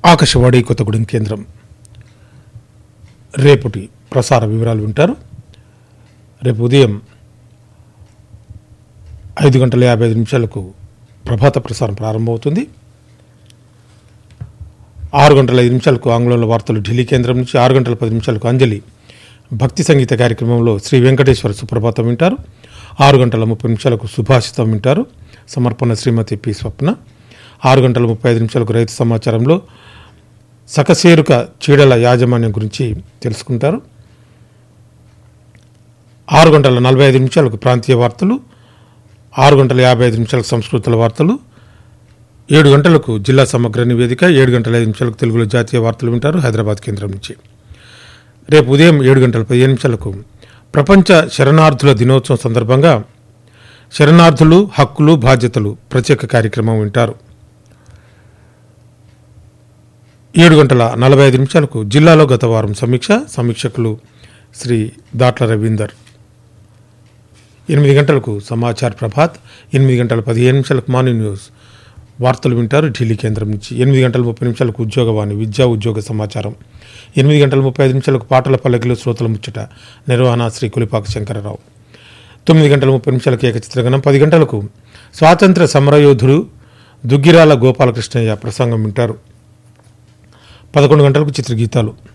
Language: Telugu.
ఆకాశవాణి కొత్తగూడెం కేంద్రం రేపటి ప్రసార వివరాలు వింటారు రేపు ఉదయం ఐదు గంటల యాభై ఐదు నిమిషాలకు ప్రభాత ప్రసారం ప్రారంభమవుతుంది ఆరు గంటల ఐదు నిమిషాలకు ఆంగ్లంలో వార్తలు ఢిల్లీ కేంద్రం నుంచి ఆరు గంటల పది నిమిషాలకు అంజలి భక్తి సంగీత కార్యక్రమంలో శ్రీ వెంకటేశ్వర సుప్రభాతం వింటారు ఆరు గంటల ముప్పై నిమిషాలకు సుభాషితం వింటారు సమర్పణ శ్రీమతి పి స్వప్న ఆరు గంటల ముప్పై ఐదు నిమిషాలకు రైతు సమాచారంలో సకసేరుక చీడల యాజమాన్యం గురించి తెలుసుకుంటారు ఆరు గంటల నలభై ఐదు నిమిషాలకు ప్రాంతీయ వార్తలు ఆరు గంటల యాభై ఐదు నిమిషాలకు సంస్కృతుల వార్తలు ఏడు గంటలకు జిల్లా సమగ్ర నివేదిక ఏడు గంటల ఐదు నిమిషాలకు తెలుగులో జాతీయ వార్తలు వింటారు హైదరాబాద్ కేంద్రం నుంచి రేపు ఉదయం ఏడు గంటల పదిహేను నిమిషాలకు ప్రపంచ శరణార్థుల దినోత్సవం సందర్భంగా శరణార్థులు హక్కులు బాధ్యతలు ప్రత్యేక కార్యక్రమం వింటారు ఏడు గంటల నలభై ఐదు నిమిషాలకు జిల్లాలో గత వారం సమీక్ష సమీక్షకులు శ్రీ దాట్ల రవీందర్ ఎనిమిది గంటలకు సమాచార్ ప్రభాత్ ఎనిమిది గంటల పదిహేను నిమిషాలకు మార్నింగ్ న్యూస్ వార్తలు వింటారు ఢిల్లీ కేంద్రం నుంచి ఎనిమిది గంటల ముప్పై నిమిషాలకు ఉద్యోగవాణి విద్యా ఉద్యోగ సమాచారం ఎనిమిది గంటల ముప్పై ఐదు నిమిషాలకు పాటల పల్లకిలో శ్రోతల ముచ్చట నిర్వహణ శ్రీ కులిపాక శంకరరావు తొమ్మిది గంటల ముప్పై నిమిషాలకు ఏకచిత్రగణం పది గంటలకు స్వాతంత్ర సమరయోధుడు దుగ్గిరాల గోపాలకృష్ణయ్య ప్రసంగం వింటారు పదకొండు గంటలకు చిత్రగీతాలు